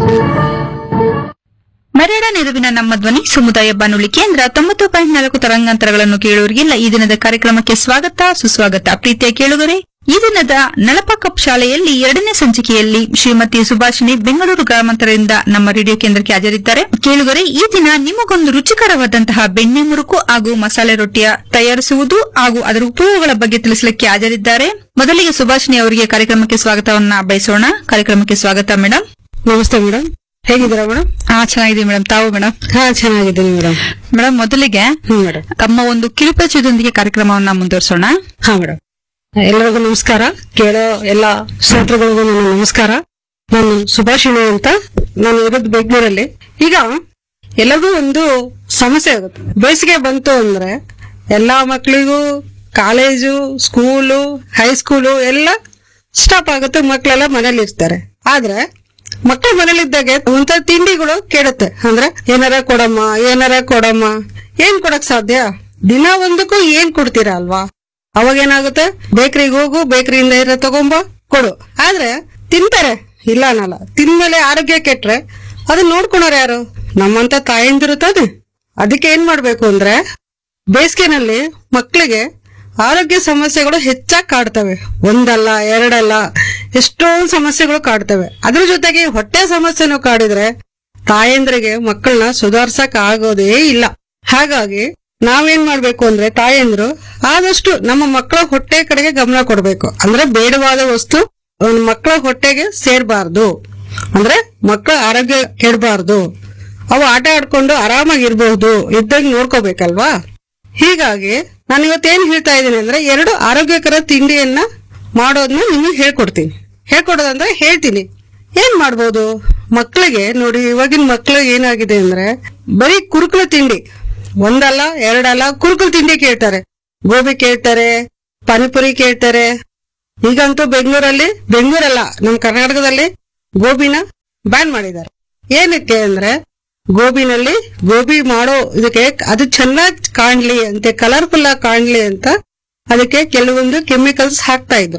ಮರಡ ನೆರವಿನ ನಮ್ಮ ಧ್ವನಿ ಸಮುದಾಯ ಬಾನುಲಿ ಕೇಂದ್ರ ತೊಂಬತ್ತು ಪಾಯಿಂಟ್ ನಾಲ್ಕು ತರಂಗಾಂತರಗಳನ್ನು ಕೇಳುವರಿಗೆಲ್ಲ ಈ ದಿನದ ಕಾರ್ಯಕ್ರಮಕ್ಕೆ ಸ್ವಾಗತ ಸುಸ್ವಾಗತ ಪ್ರೀತಿಯ ಕೇಳುಗರೆ ಈ ದಿನದ ನಳಪ ಕಪ್ ಶಾಲೆಯಲ್ಲಿ ಎರಡನೇ ಸಂಚಿಕೆಯಲ್ಲಿ ಶ್ರೀಮತಿ ಸುಭಾಷಿಣಿ ಬೆಂಗಳೂರು ಗ್ರಾಮಾಂತರದಿಂದ ನಮ್ಮ ರೇಡಿಯೋ ಕೇಂದ್ರಕ್ಕೆ ಹಾಜರಿದ್ದಾರೆ ಕೇಳುಗರೆ ಈ ದಿನ ನಿಮಗೊಂದು ರುಚಿಕರವಾದಂತಹ ಬೆಣ್ಣೆ ಮುರುಕು ಹಾಗೂ ಮಸಾಲೆ ರೊಟ್ಟಿಯ ತಯಾರಿಸುವುದು ಹಾಗೂ ಅದರ ಉಪಯೋಗಗಳ ಬಗ್ಗೆ ತಿಳಿಸಲಿಕ್ಕೆ ಹಾಜರಿದ್ದಾರೆ ಮೊದಲಿಗೆ ಸುಭಾಷಿಣಿ ಅವರಿಗೆ ಕಾರ್ಯಕ್ರಮಕ್ಕೆ ಸ್ವಾಗತವನ್ನ ಬಯಸೋಣ ಕಾರ್ಯಕ್ರಮಕ್ಕೆ ಸ್ವಾಗತ ಮೇಡಮ್ ನಮಸ್ತೆ ಮೇಡಮ್ ಹೇಗಿದ್ದೀರಾ ಮೇಡಮ್ ಹಾ ಚೆನ್ನಾಗಿದೆ ಮೇಡಮ್ ತಾವು ಮೇಡಮ್ ಹಾ ಚೆನ್ನಾಗಿದ್ದೀನಿ ಮೇಡಮ್ ಮೇಡಮ್ ಮೊದಲಿಗೆ ಹ್ಮ್ ಮೇಡಮ್ ತಮ್ಮ ಒಂದು ಕಿರುಪರಿಚಯದೊಂದಿಗೆ ಕಾರ್ಯಕ್ರಮವನ್ನ ಮುಂದುವರಿಸೋಣ ಹಾ ಮೇಡಮ್ ಎಲ್ಲರಿಗೂ ನಮಸ್ಕಾರ ಕೇಳೋ ಎಲ್ಲ ಶ್ರೋತೃಗಳಿಗೂ ನನ್ನ ನಮಸ್ಕಾರ ನಾನು ಸುಭಾಷಿಣಿ ಅಂತ ನಾನು ಇರೋದು ಬೆಂಗಳೂರಲ್ಲಿ ಈಗ ಎಲ್ಲರಿಗೂ ಒಂದು ಸಮಸ್ಯೆ ಆಗುತ್ತೆ ಬೇಸಿಗೆ ಬಂತು ಅಂದ್ರೆ ಎಲ್ಲಾ ಮಕ್ಕಳಿಗೂ ಕಾಲೇಜು ಸ್ಕೂಲು ಹೈಸ್ಕೂಲು ಎಲ್ಲ ಸ್ಟಾಪ್ ಆಗುತ್ತೆ ಮಕ್ಕಳೆಲ್ಲ ಮನೇಲಿ ಇರ್ತಾರೆ ಆದ್ರೆ ಮಕ್ಕಳು ಮನೇಲಿದ್ದಾಗೆ ಒಂಥ ತಿಂಡಿಗಳು ಕೇಳುತ್ತೆ ಅಂದ್ರೆ ಏನಾರ ಕೊಡಮ್ಮ ಏನಾರ ಕೊಡಮ್ಮ ಏನ್ ಕೊಡಕ್ ಸಾಧ್ಯ ದಿನ ಒಂದಕ್ಕೂ ಏನ್ ಕೊಡ್ತೀರಾ ಅಲ್ವಾ ಅವಾಗ ಏನಾಗುತ್ತೆ ಬೇಕರಿಗೆ ಹೋಗು ಬೇಕರಿಯಿಂದ ಇರೋ ತಗೊಂಬ ಕೊಡು ಆದ್ರೆ ತಿಂತಾರೆ ಇಲ್ಲ ಅನ್ನಲ್ಲ ತಿಂದ್ಮೇಲೆ ಆರೋಗ್ಯ ಕೆಟ್ರೆ ಅದನ್ನ ನೋಡ್ಕೊಳೋರು ಯಾರು ನಮ್ಮಂತ ತಾಯಂದಿರು ತಾನೆ ಅದಕ್ಕೆ ಏನ್ ಮಾಡ್ಬೇಕು ಅಂದ್ರೆ ಬೇಸಿಗೆನಲ್ಲಿ ಮಕ್ಕಳಿಗೆ ಆರೋಗ್ಯ ಸಮಸ್ಯೆಗಳು ಹೆಚ್ಚಾಗಿ ಕಾಡ್ತವೆ ಒಂದಲ್ಲ ಎರಡಲ್ಲ ಎಷ್ಟೊಂದು ಸಮಸ್ಯೆಗಳು ಕಾಡ್ತವೆ ಅದ್ರ ಜೊತೆಗೆ ಹೊಟ್ಟೆ ಸಮಸ್ಯೆನೂ ಕಾಡಿದ್ರೆ ತಾಯಂದ್ರಿಗೆ ಮಕ್ಕಳನ್ನ ಸುಧಾರ್ಸಕ್ ಆಗೋದೇ ಇಲ್ಲ ಹಾಗಾಗಿ ನಾವೇನ್ ಮಾಡ್ಬೇಕು ಅಂದ್ರೆ ತಾಯಂದ್ರು ಆದಷ್ಟು ನಮ್ಮ ಮಕ್ಕಳ ಹೊಟ್ಟೆ ಕಡೆಗೆ ಗಮನ ಕೊಡ್ಬೇಕು ಅಂದ್ರೆ ಬೇಡವಾದ ವಸ್ತು ಒಂದ್ ಮಕ್ಕಳ ಹೊಟ್ಟೆಗೆ ಸೇರ್ಬಾರ್ದು ಅಂದ್ರೆ ಮಕ್ಕಳ ಆರೋಗ್ಯ ಕೆಡಬಾರ್ದು ಅವು ಆಟ ಆಡ್ಕೊಂಡು ಆರಾಮಾಗಿರ್ಬಹುದು ಇದ್ದಂಗೆ ನೋಡ್ಕೋಬೇಕಲ್ವಾ ಹೀಗಾಗಿ ನಾನು ಇವತ್ತೇನ್ ಹೇಳ್ತಾ ಇದ್ದೀನಿ ಅಂದ್ರೆ ಎರಡು ಆರೋಗ್ಯಕರ ತಿಂಡಿಯನ್ನ ಮಾಡೋದನ್ನ ನಿಮಗೆ ಹೇಳ್ಕೊಡ್ತೀನಿ ಹೇಳ್ಕೊಡೋದಂದ್ರೆ ಹೇಳ್ತೀನಿ ಏನ್ ಮಾಡ್ಬೋದು ಮಕ್ಕಳಿಗೆ ನೋಡಿ ಇವಾಗಿನ ಮಕ್ಳಿಗೆ ಏನಾಗಿದೆ ಅಂದ್ರೆ ಬರೀ ಕುರುಕುಲ ತಿಂಡಿ ಒಂದಲ್ಲ ಎರಡಲ್ಲ ಕುರುಕುಲ ತಿಂಡಿ ಕೇಳ್ತಾರೆ ಗೋಬಿ ಕೇಳ್ತಾರೆ ಪಾನಿಪುರಿ ಕೇಳ್ತಾರೆ ಈಗಂತೂ ಬೆಂಗಳೂರಲ್ಲಿ ಬೆಂಗಳೂರಲ್ಲ ನಮ್ಮ ಕರ್ನಾಟಕದಲ್ಲಿ ಗೋಬಿನ ಬ್ಯಾನ್ ಮಾಡಿದ್ದಾರೆ ಏನಕ್ಕೆ ಅಂದ್ರೆ ಗೋಬಿನಲ್ಲಿ ಗೋಬಿ ಮಾಡೋ ಇದಕ್ಕೆ ಅದು ಚೆನ್ನಾಗಿ ಕಾಣ್ಲಿ ಅಂತೆ ಕಲರ್ಫುಲ್ ಆಗಿ ಕಾಣ್ಲಿ ಅಂತ ಅದಕ್ಕೆ ಕೆಲವೊಂದು ಕೆಮಿಕಲ್ಸ್ ಹಾಕ್ತಾ ಇದ್ರು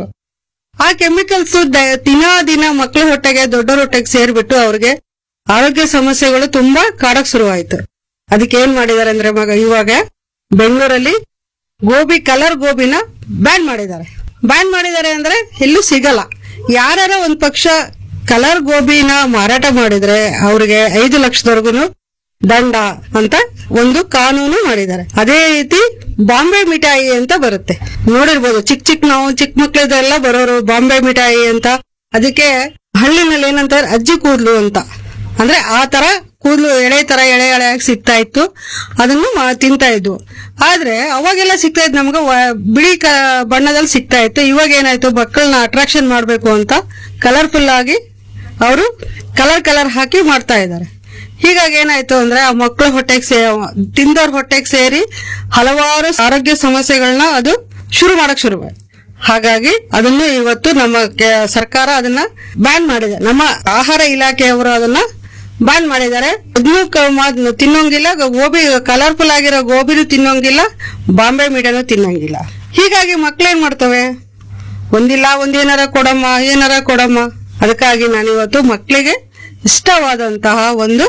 ಆ ಕೆಮಿಕಲ್ಸ್ ದಿನ ದಿನ ಮಕ್ಕಳ ಹೊಟ್ಟೆಗೆ ದೊಡ್ಡರ ಹೊಟ್ಟೆಗೆ ಸೇರ್ಬಿಟ್ಟು ಅವ್ರಿಗೆ ಆರೋಗ್ಯ ಸಮಸ್ಯೆಗಳು ತುಂಬಾ ಕಾಡಕ್ ಶುರುವಾಯ್ತು ಅದಕ್ಕೆ ಏನ್ ಮಾಡಿದಾರೆ ಅಂದ್ರೆ ಮಗ ಇವಾಗ ಬೆಂಗಳೂರಲ್ಲಿ ಗೋಬಿ ಕಲರ್ ಗೋಬಿನ ಬ್ಯಾನ್ ಮಾಡಿದ್ದಾರೆ ಬ್ಯಾನ್ ಮಾಡಿದ್ದಾರೆ ಅಂದ್ರೆ ಎಲ್ಲೂ ಸಿಗಲ್ಲ ಯಾರ್ಯಾರ ಒಂದ್ ಪಕ್ಷ ಕಲರ್ ಗೋಬಿನ ಮಾರಾಟ ಮಾಡಿದ್ರೆ ಅವ್ರಿಗೆ ಐದು ಲಕ್ಷದವರೆಗೂ ದಂಡ ಅಂತ ಒಂದು ಕಾನೂನು ಮಾಡಿದ್ದಾರೆ ಅದೇ ರೀತಿ ಬಾಂಬೆ ಮಿಠಾಯಿ ಅಂತ ಬರುತ್ತೆ ನೋಡಿರ್ಬೋದು ಚಿಕ್ಕ ಚಿಕ್ಕ ನಾವು ಚಿಕ್ಕ ಮಕ್ಳಿದೆಲ್ಲ ಬರೋರು ಬಾಂಬೆ ಮಿಠಾಯಿ ಅಂತ ಅದಕ್ಕೆ ಹಳ್ಳಿನಲ್ಲಿ ಏನಂತಾರೆ ಅಜ್ಜಿ ಕೂದ್ಲು ಅಂತ ಅಂದ್ರೆ ಆ ತರ ಕೂದಲು ಎಳೆ ತರ ಎಳೆ ಎಳೆಯಾಗಿ ಸಿಗ್ತಾ ಇತ್ತು ಅದನ್ನು ಮಾ- ತಿಂತಾ ಇದ್ವು ಆದ್ರೆ ಅವಾಗೆಲ್ಲ ಸಿಗ್ತಾ ಇತ್ತು ನಮ್ಗೆ ವ- ಬಿಳಿ ಕ ಬಣ್ಣದಲ್ಲಿ ಸಿಗ್ತಾ ಇತ್ತು ಇವಾಗ ಏನಾಯ್ತು ಮಕ್ಕಳನ್ನ ಅಟ್ರಾಕ್ಷನ್ ಮಾಡ್ಬೇಕು ಅಂತ ಕಲರ್ಫುಲ್ ಆಗಿ ಅವರು ಕಲರ್ ಕಲರ್ ಹಾಕಿ ಮಾಡ್ತಾ ಇದ್ದಾರೆ ಹೀಗಾಗಿ ಏನಾಯ್ತು ಅಂದ್ರೆ ಆ ಮಕ್ಕಳ ಹೊಟ್ಟೆಗೆ ಸೇ ತಿಂದವ್ರ ಹೊಟ್ಟೆಗೆ ಸೇರಿ ಹಲವಾರು ಆರೋಗ್ಯ ಸಮಸ್ಯೆಗಳನ್ನ ಅದು ಶುರು ಮಾಡಕ್ ಶುರು ಮಾಡಿ ಹಾಗಾಗಿ ಅದನ್ನು ಇವತ್ತು ನಮ್ಮ ಕೆ- ಸರ್ಕಾರ ಅದನ್ನ ಬ್ಯಾನ್ ಮಾಡಿದೆ ನಮ್ಮ ಆಹಾರ ಇಲಾಖೆಯವರು ಅದನ್ನ ಬ್ಯಾನ್ ಮಾಡಿದ್ದಾರೆ ಅದನ್ನು ಕ- ಮಾ- ತಿನ್ನೋಂಗಿಲ್ಲ ಗೋಬಿ ಕಲರ್ಫುಲ್ ಆಗಿರೋ ಗೋಬಿನೂ ತಿನ್ನೋಂಗಿಲ್ಲ ಬಾಂಬೆ ಮೀಡಿಯಾನು ತಿನ್ನೋಂಗಿಲ್ಲ ಹೀಗಾಗಿ ಮಕ್ಳೇನ್ ಮಾಡ್ತವೆ ಒಂದಿಲ್ಲ ಒಂದೇನಾರ ಕೊಡಮ್ಮ ಏನಾರ ಕೊಡಮ್ಮ ಅದಕ್ಕಾಗಿ ನಾನು ಇವತ್ತು ಮಕ್ಕಳಿಗೆ ಇಷ್ಟವಾದಂತಹ ಒಂದು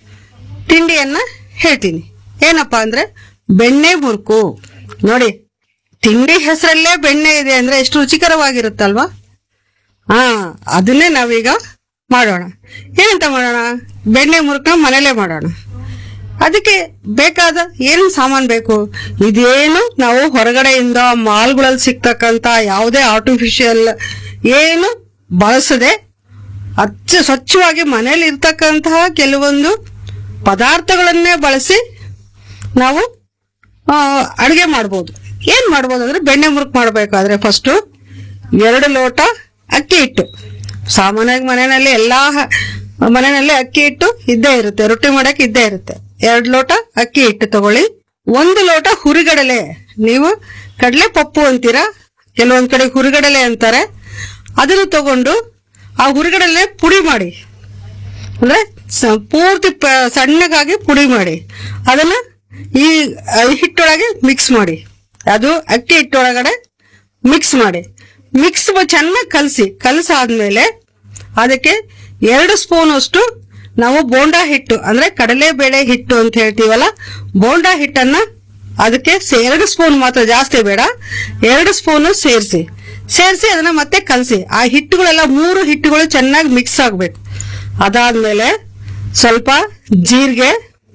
ತಿಂಡಿಯನ್ನ ಹೇಳ್ತೀನಿ ಏನಪ್ಪಾ ಅಂದ್ರೆ ಬೆಣ್ಣೆ ಮುರುಕು ನೋಡಿ ತಿಂಡಿ ಹೆಸರಲ್ಲೇ ಬೆಣ್ಣೆ ಇದೆ ಅಂದ್ರೆ ಎಷ್ಟು ರುಚಿಕರವಾಗಿರುತ್ತಲ್ವಾ ಹಾ ಅದನ್ನೇ ನಾವೀಗ ಮಾಡೋಣ ಏನಂತ ಮಾಡೋಣ ಬೆಣ್ಣೆ ಮುರುಕನ್ನ ಮನೇಲೆ ಮಾಡೋಣ ಅದಕ್ಕೆ ಬೇಕಾದ ಏನು ಸಾಮಾನು ಬೇಕು ಇದೇನು ನಾವು ಹೊರಗಡೆಯಿಂದ ಮಾಲ್ಗಳಲ್ಲಿ ಸಿಗ್ತಕ್ಕಂತ ಯಾವುದೇ ಆರ್ಟಿಫಿಷಿಯಲ್ ಏನು ಬಳಸದೆ ಅಚ್ಚ ಸ್ವಚ್ಛವಾಗಿ ಮನೇಲಿ ಇರ್ತಕ್ಕಂತಹ ಕೆಲವೊಂದು ಪದಾರ್ಥಗಳನ್ನೇ ಬಳಸಿ ನಾವು ಅಡುಗೆ ಮಾಡ್ಬೋದು ಏನ್ ಮಾಡ್ಬೋದು ಅಂದ್ರೆ ಬೆಣ್ಣೆ ಮುರುಕು ಮಾಡಬೇಕಾದ್ರೆ ಫಸ್ಟು ಎರಡು ಲೋಟ ಅಕ್ಕಿ ಹಿಟ್ಟು ಸಾಮಾನ್ಯವಾಗಿ ಮನೆಯಲ್ಲಿ ಎಲ್ಲಾ ಹ- ಮನೆಯಲ್ಲಿ ಅಕ್ಕಿ ಹಿಟ್ಟು ಇದ್ದೇ ಇರುತ್ತೆ ರೊಟ್ಟಿ ಮಾಡಕ್ ಇದ್ದೇ ಇರುತ್ತೆ ಎರಡು ಲೋಟ ಅಕ್ಕಿ ಹಿಟ್ಟು ತಗೊಳ್ಳಿ ಒಂದು ಲೋಟ ಹುರಿಗಡಲೆ ನೀವು ಕಡಲೆ ಪಪ್ಪು ಅಂತೀರಾ ಕೆಲವೊಂದ್ ಕಡೆ ಹುರಿಗಡಲೆ ಅಂತಾರೆ ಅದನ್ನು ತಗೊಂಡು ಆ ಹುರಿಗಡಲೆ ಪುಡಿ ಮಾಡಿ ಅಂದ್ರೆ ಸ- ಪೂರ್ತಿ ಪ- ಸಣ್ಣಗಾಗಿ ಪುಡಿ ಮಾಡಿ ಅದನ್ನ ಈ ಆ, ಹಿಟ್ಟೊಳಗೆ ಮಿಕ್ಸ್ ಮಾಡಿ ಅದು ಅಕ್ಕಿ ಹಿಟ್ಟೊಳಗಡೆ ಮಿಕ್ಸ್ ಮಾಡಿ ಮಿಕ್ಸ್ ಚೆನ್ನಾಗಿ ಕಲಸಿ ಕಲಸಾದ್ಮೇಲೆ ಅದಕ್ಕೆ ಎರಡು ಸ್ಪೂನ್ ಅಷ್ಟು ನಾವು ಬೋಂಡಾ ಹಿಟ್ಟು ಅಂದ್ರೆ ಕಡಲೆಬೇಳೆ ಹಿಟ್ಟು ಅಂತ ಹೇಳ್ತೀವಲ್ಲ ಬೋಂಡಾ ಹಿಟ್ಟನ್ನ ಅದಕ್ಕೆ ಸೇ- ಎರಡು ಸ್ಪೂನ್ ಮಾತ್ರ ಜಾಸ್ತಿ ಬೇಡ ಎರಡು ಸ್ಪೂನು ಸೇರಿಸಿ ಸೇರಿಸಿ ಅದನ್ನ ಮತ್ತೆ ಕಲಸಿ ಆ ಹಿಟ್ಟುಗಳೆಲ್ಲ ಮೂರು ಹಿಟ್ಟುಗಳು ಚೆನ್ನಾಗಿ ಮಿಕ್ಸ್ ಆಗಬೇಕು ಅದಾದ್ಮೇಲೆ ಸ್ವಲ್ಪ ಜೀರಿಗೆ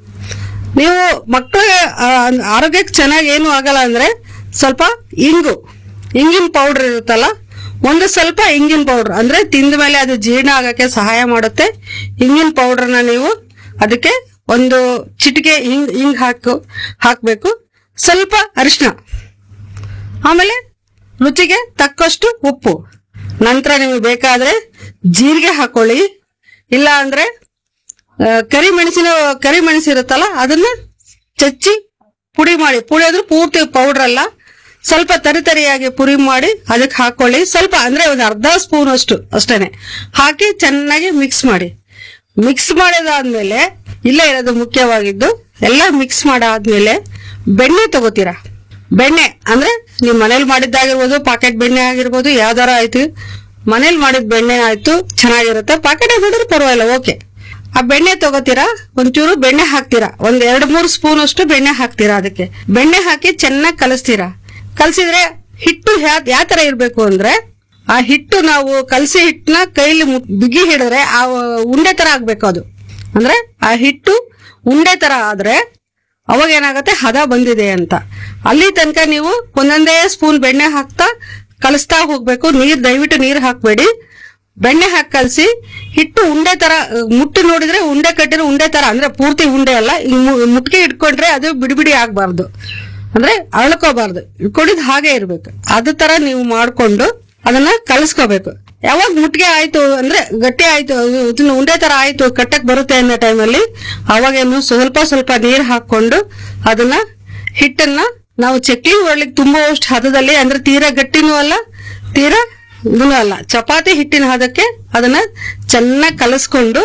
ನೀವು ಮಕ್ಕಳಿಗೆ ಆ, ಆರೋಗ್ಯಕ್ಕೆ ಚೆನ್ನಾಗಿ ಏನು ಆಗಲ್ಲ ಅಂದ್ರೆ ಸ್ವಲ್ಪ ಇಂಗು ಇಂಗಿನ ಪೌಡರ್ ಇರುತ್ತಲ್ಲ ಒಂದು ಸ್ವಲ್ಪ ಇಂಗಿನ ಪೌಡರ್ ಅಂದ್ರೆ ತಿಂದ ಮೇಲೆ ಅದು ಜೀರ್ಣ ಆಗಕ್ಕೆ ಸಹಾಯ ಮಾಡುತ್ತೆ ಇಂಗಿನ ಪೌಡರ್ನ ನೀವು ಅದಕ್ಕೆ ಒಂದು ಚಿಟಿಕೆ ಹಿಂಗ್ ಹಿಂಗ್ ಹಾಕು ಹಾಕಬೇಕು ಸ್ವಲ್ಪ ಅರಿಶಿನ ಆಮೇಲೆ ರುಚಿಗೆ ತಕ್ಕಷ್ಟು ಉಪ್ಪು ನಂತರ ನಿಮಗೆ ಬೇಕಾದ್ರೆ ಜೀರಿಗೆ ಹಾಕೊಳ್ಳಿ ಇಲ್ಲ ಅಂದ್ರೆ ಆ, ಕರಿಮೆಣಸಿನ ಕರಿಮೆಣಸು ಇರುತ್ತಲ್ಲ ಅದನ್ನ ಚಚ್ಚಿ ಪುಡಿ ಮಾಡಿ ಪುಡಿ ಅಂದ್ರೆ ಪೂರ್ತಿ ಪೌಡರ್ ಅಲ್ಲ ಸ್ವಲ್ಪ ತರಿತರಿಯಾಗಿ ಪುಡಿ ಮಾಡಿ ಅದಕ್ಕೆ ಹಾಕೊಳ್ಳಿ ಸ್ವಲ್ಪ ಅಂದ್ರೆ ಒಂದು ಅರ್ಧ ಸ್ಪೂನ್ ಅಷ್ಟು ಅಷ್ಟೇನೆ ಹಾಕಿ ಚೆನ್ನಾಗಿ ಮಿಕ್ಸ್ ಮಾಡಿ ಮಿಕ್ಸ್ ಮಾಡಿದಾದ್ಮೇಲೆ ಇಲ್ಲೇ ಇರೋದು ಮುಖ್ಯವಾಗಿದ್ದು ಎಲ್ಲ ಮಿಕ್ಸ್ ಮಾಡಾದ್ಮೇಲೆ ಬೆಣ್ಣೆ ತಗೋತೀರಾ ಬೆಣ್ಣೆ ಅಂದ್ರೆ ನೀವು ಮನೇಲಿ ಮಾಡಿದ್ದಾಗಿರ್ಬೋದು ಪಾಕೆಟ್ ಬೆಣ್ಣೆ ಆಗಿರ್ಬೋದು ಯಾವ್ದಾರ ಆಯ್ತು ಮನೇಲಿ ಮಾಡಿದ ಬೆಣ್ಣೆ ಆಯ್ತು ಚೆನ್ನಾಗಿರುತ್ತೆ ಪಾಕೆಟ್ ಮಾಡಿದ್ರೆ ಪರವಾಗಿಲ್ಲ ಓಕೆ ಆ ಬೆಣ್ಣೆ ತಗೋತೀರಾ ಒಂಚೂರು ಬೆಣ್ಣೆ ಹಾಕ್ತೀರಾ ಒಂದ್ ಎರಡ್ ಮೂರು ಸ್ಪೂನ್ ಅಷ್ಟು ಬೆಣ್ಣೆ ಹಾಕ್ತೀರಾ ಅದಕ್ಕೆ ಬೆಣ್ಣೆ ಹಾಕಿ ಚೆನ್ನಾಗಿ ಕಲಿಸ್ತೀರಾ ಕಲಸಿದ್ರೆ ಹಿಟ್ಟು ಯಾವ ತರ ಇರ್ಬೇಕು ಅಂದ್ರೆ ಆ ಹಿಟ್ಟು ನಾವು ಕಲಸಿ ಹಿಟ್ಟನ್ನ ಕೈಲಿ ಮು- ಬಿಗಿ ಹಿಡಿದ್ರೆ ಆ ಉಂಡೆ ತರ ಆಗ್ಬೇಕು ಅದು ಅಂದ್ರೆ ಆ ಹಿಟ್ಟು ಉಂಡೆ ತರ ಆದ್ರೆ ಅವಾಗ ಏನಾಗುತ್ತೆ ಹದ ಬಂದಿದೆ ಅಂತ ಅಲ್ಲಿ ತನಕ ನೀವು ಒಂದೊಂದೇ ಸ್ಪೂನ್ ಬೆಣ್ಣೆ ಹಾಕ್ತಾ ಕಲಿಸ್ತಾ ಹೋಗ್ಬೇಕು ನೀರ್ ದಯವಿಟ್ಟು ನೀರ್ ಹಾಕ್ಬೇಡಿ ಬೆಣ್ಣೆ ಹಾಕಿ ಕಲಸಿ ಹಿಟ್ಟು ಉಂಡೆ ತರ ಅಹ್, ಮುಟ್ಟಿ ನೋಡಿದ್ರೆ ಉಂಡೆ ಕಟ್ಟಿರೋ ಉಂಡೆ ತರ ಅಂದ್ರೆ ಪೂರ್ತಿ ಉಂಡೆ ಅಲ್ಲ ಹಿಂಗ್ ಮು- ಮುಟ್ಗೆ ಇಟ್ಕೊಂಡ್ರೆ ಅದು ಬಿಡಿ ಬಿಡಿ ಆಗ್ಬಾರ್ದು ಅಂದ್ರೆ ಅಳ್ಕೋಬಾರ್ದು ಇಟ್ಕೊಂಡಿದ್ ಹಾಗೆ ಇರ್ಬೇಕು ಅದ ತರ ನೀವು ಮಾಡ್ಕೊಂಡು ಅದನ್ನ ಕಲಸ್ಕೋಬೇಕು ಯಾವಾಗ ಮುಟ್ಗೆ ಆಯ್ತು ಅಂದ್ರೆ ಗಟ್ಟಿ ಆಯ್ತು ಅದು ಇದನ್ನ ಉಂಡೆ ತರ ಆಯ್ತು ಕಟ್ಟಕ್ ಬರುತ್ತೆ ಅನ್ನೋ ಟೈಮಲ್ಲಿ ಅವಾಗೇನು ಸ್ವಲ್ಪ ಸ್ವಲ್ಪ ನೀರ್ ಹಾಕೊಂಡು ಅದನ್ನ ಹಿಟ್ಟನ್ನ ನಾವು ಚಕ್ಲಿ ಒಳ್ಳಿಗೆ ತುಂಬುವಷ್ಟು ಹದದಲ್ಲಿ ಅಂದ್ರೆ ತೀರಾ ಗಟ್ಟಿನೂ ಅಲ್ಲ ತೀರಾ ಇದೂ ಅಲ್ಲ ಚಪಾತಿ ಹಿಟ್ಟಿನ ಹದಕ್ಕೆ ಅದನ್ನ ಚೆನ್ನಾಗಿ ಕಲಸ್ಕೊಂಡು